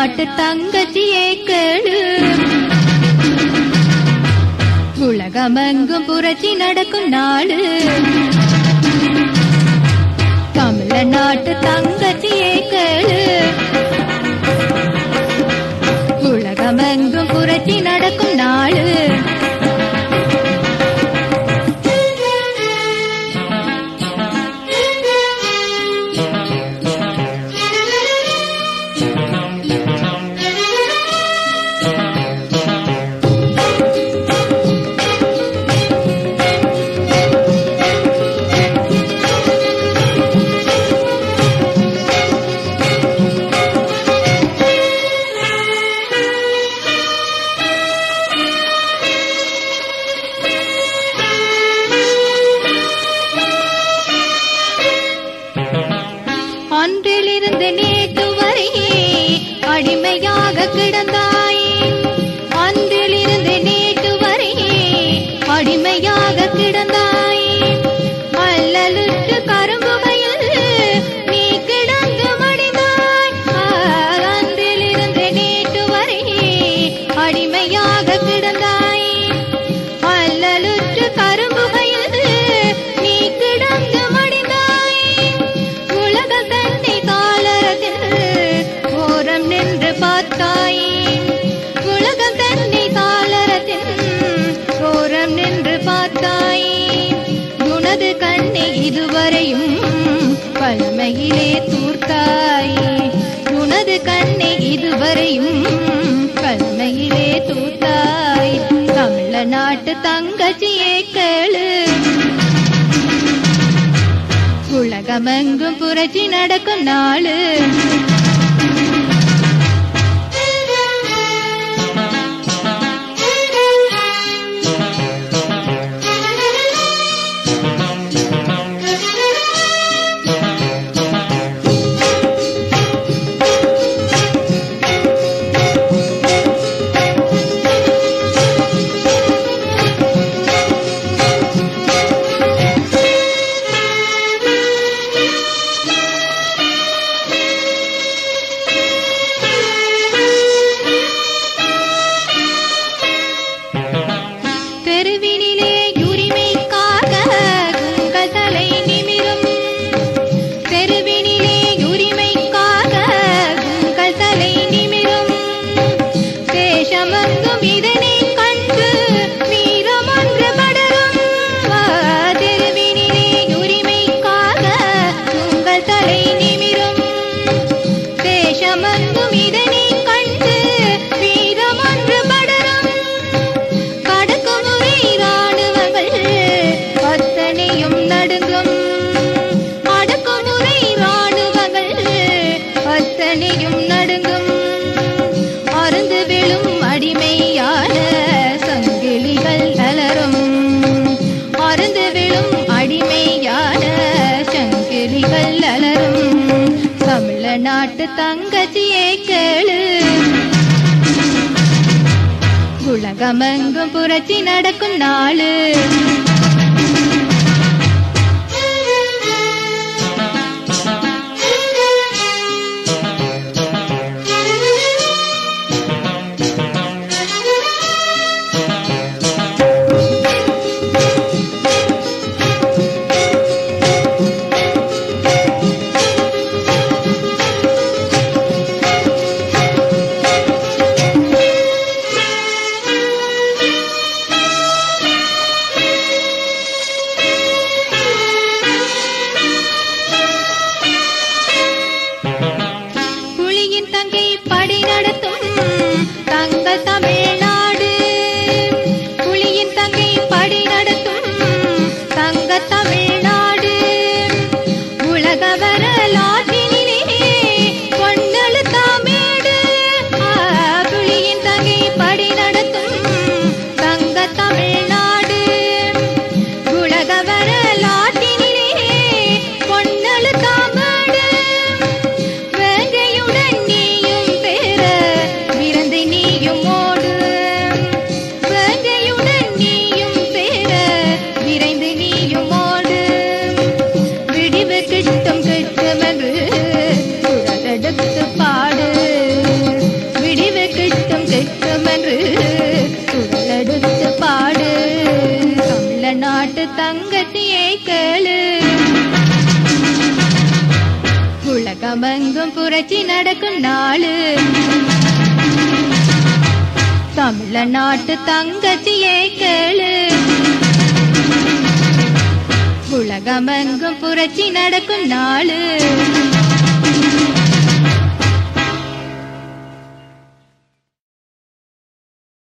நாட்டு தங்கச்சியே கேளு உலகமெங்கும் புரட்சி நடக்கும் நாடு தமிழ நாட்டு தங்கச்சியே கேளு உலகமெங்கும் புரட்சி நடக்கும் நாடு அன்றிலிருந்து நேற்று வரை அடிமையாக கிடந்தாயே அன்றிலிருந்து நேற்று வரை அடிமையாக கிடந்தாயே அல்லலுற்று கரும்புகையில் நீ கிடந்து மடிந்தாய் ஆ, அன்றிலிருந்து நேற்று வரை அடிமையாக கிடந்தாயே அல்லலுற்று கரும்புகையில் நீ கிடந்து மடிந்தாய் உலக தன்னை தாளரத்தில் ஓரம் நின்று பார்த்தாய் உலகம் தன்னை தாளரத்தில் ஓரம் நின்று பார்த்தாய் உனது கண்ணை இதுவரையும் பழமையிலே தூர்த்தாய் உனது கண்ணை இதுவரையும் பழமையிலே தூர்த்தாய் தமிழ நாட்டு தங்கச்சியே கேளு உலகமெங்கும் புரட்சி நடக்கும் நாளு தெருவினிலே உரிமைக்காக உங்கள் தலை நிமிரும் தெருவினிலே உரிமைக்காக உங்கள் தலை நிமிரும் தேசமங்கும் இதனை கண்டு வீரமொன்று படரும் ஆ, தெருவினிலே உரிமைக்காக உங்கள் தலை நிமிரும் தேசமங்கும் இதனை கண்டு வீரமொன்று படரும் கடக்குமுறை ராணுவங்கள் அத்தனையும் நடுங்கும் அடக்குமுறை ராணுவங்கள் அத்தனையும் நடுங்கும் அருந்து விழும் அடிமையான சங்கிலிகள் அலரும் அருந்து விழும் அடிமையான சங்கிலிகள் அலரும் தமிழ நாட்டு தங்கச்சியே கேளு உலகமெங்கும் புரட்சி நடக்கும் நாளு தங்கத்தியே கேளு உலகமெங்கும் புரட்சி நடக்கும் நாளு தமிழ்நாட்டு தங்கச்சியே கேளு உலகமெங்கும் புரட்சி நடக்கும் நாளு